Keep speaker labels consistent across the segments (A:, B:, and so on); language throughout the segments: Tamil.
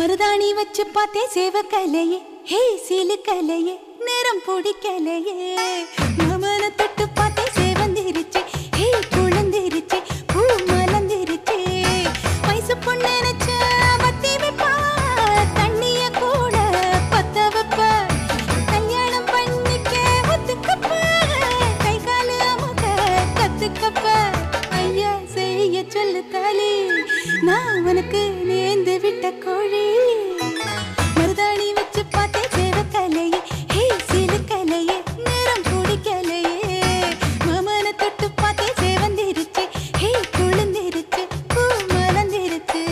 A: மருதாணி வச்சு பார்த்தே சேவ கலையே ஹே சீலு கலையே நேரம் பிடிக்கலையே மாமன தொட்டு பார்த்தே சேவந்திருச்சே ஹே குழந்திருச்சே பூ மலர்ந்திருச்சே வயசு பொண்ணு நினைச்ச பத்தி வைப்பா தண்ணிய கூட பத்த வைப்ப கல்யாணம் பண்ணிக்க ஒத்துக்கப்ப கை காலு அமுக கத்துக்கப்ப ஐயா செய்ய சொல்லு தாலி நான் உனக்கு நேர்ந்து விட்ட கோழி மருதாணி வச்சு பார்த்தே சேவ கலையே ஹே சீலு கலையே நேரம் பிடிக்கலையே மாமன தொட்டு பார்த்தே சேவந்திருச்சு ஹே குளிர்ந்திருச்சு பூ மலர்ந்திருச்சு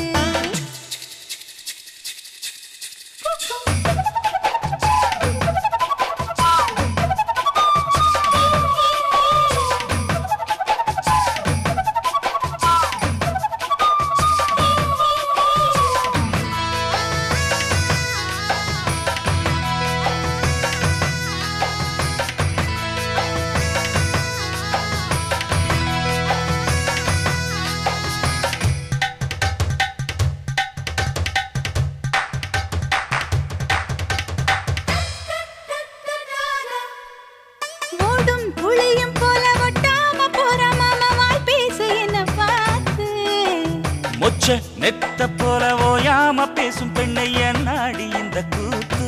A: ஓடும் புளியும் போல ஒட்டாம போற மாமா வாய் பேச என்ன பார்த்து
B: மொச்ச நெத்த போல ஓயாம பேசும் பெண்ணை என்னாடி இந்த கூத்து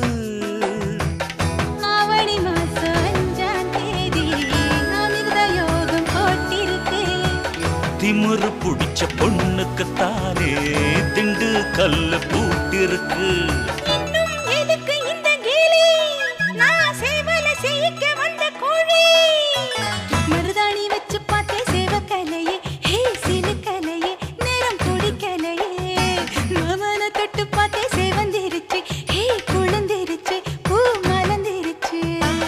A: ஆவணி மாசம் அஞ்சாம் தேதி அமிர்த யோகம் போட்டிருக்கு
B: திமிரு புடிச்ச பொண்ணுக்குத்தானே திண்டு கல்லு பூட்டிருக்கு
A: இன்னும் எதுக்கு இந்த கேலி நான் சேவல செய்யிக்க வந்த கோழி மருதாணி வச்சு பார்த்தே சேவ கலையே ஹே சிலு கலையே நேரம் பிடிக்கலையே மாமன தொட்டு பார்த்தே சேவந்திருச்சு ஹே குழந்திருச்சு பூ மலர்ந்திருச்சு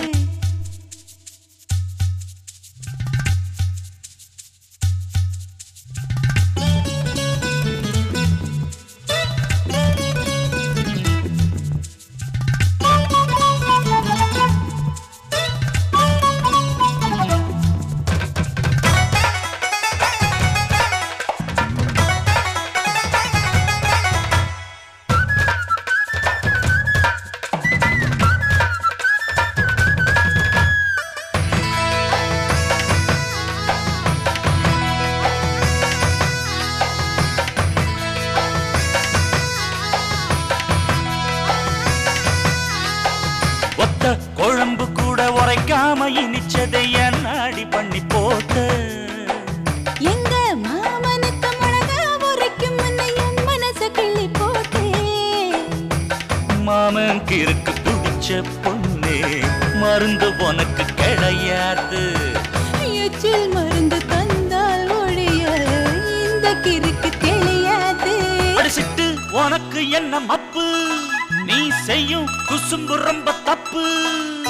B: ஒத்த குழம்பு கூட உரைக்காம இனிச்சதை என்னாடி பண்ணி போட்ட
A: எங்க மாமனுக்கு மிளகா உரைக்கும் முன்ன என் மனச கிள்ளி போட்டே
B: மாமன் கிறுக்கு பிடிச்ச பொண்ணே மருந்து உனக்கு கிடையாது
A: எச்சில் மருந்து தந்தால் ஒழிய இந்த கிறுக்கு தெரியாது
B: அடிச்சிட்டு உனக்கு என்ன மப்பு நீ செய்யும் குசும்பு ரொம்ப தப்பு